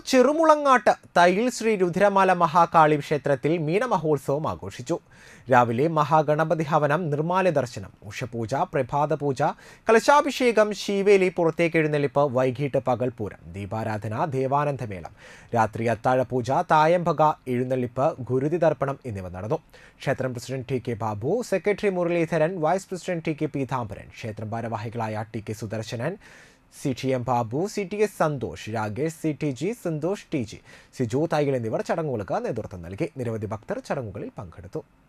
ചെറുമുളങ്ങാട്ട് തൈൽ ശ്രീ രുദ്രമാല മഹാകാളി ക്ഷേത്രത്തിൽ മീനമഹോത്സവം ആഘോഷിച്ചു രാവിലെ മഹാഗണപതി ഹവനം നിർമ്മാല്യ ദർശനം ഉഷപൂജ പ്രഭാത പൂജ കലശാഭിഷേകം ശീവേലി പുറത്തേക്ക് എഴുന്നള്ളിപ്പ് വൈകിട്ട് പകൽപൂരം ദീപാരാധന ദേവാനന്ദമേളം രാത്രി അത്താഴപൂജ തായമ്പക എഴുന്നള്ളിപ്പ് ഗുരുതി തർപ്പണം എന്നിവ നടന്നു ക്ഷേത്രം president T K Babu secretary Muraleedharan vice president T K Peethambaran ക്ഷേത്രം ഭാരവാഹികളായ T K Sudarshanan C T M Babu C T S Santhosh Rakesh C T G Santhosh T G Siju തൈകൾ എന്നിവർ ചടങ്ങുകൾക്ക് നേതൃത്വം നൽകി നിരവധി ഭക്തർ ചടങ്ങുകളിൽ പങ്കെടുത്തു